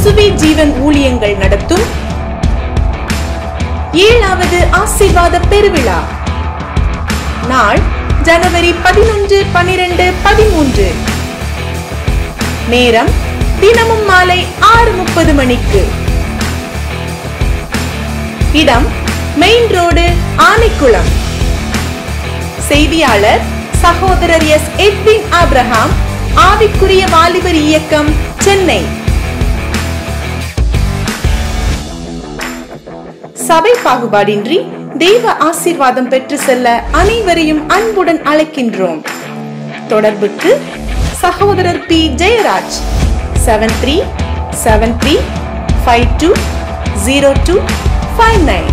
சுவி ஜீவன் ஊழியங்கள் நடத்தும் ஏழாவது ஆசீர்வாத பெருவிழா நாள் ஜனவரி பதினொன்று பனிரெண்டு பதிமூன்று நேரம் தினமும் மாலை ஆறு முப்பது மணிக்கு இடம் மெயின் ரோடு ஆனைக்குளம் செய்தியாளர் சகோதரர் எஸ் எட்வின் ஆப்ரஹாம் ஆவிக்குரிய வாலிபர் இயக்கம் சென்னை சபை பாகுபாடின்றி தெய்வ ஆசீர்வாதம் பெற்று செல்ல அனைவரையும் அன்புடன் அழைக்கின்றோம் தொடர்புக்கு சகோதரர் P Jeyaraj seven three seven three five two zero two five nine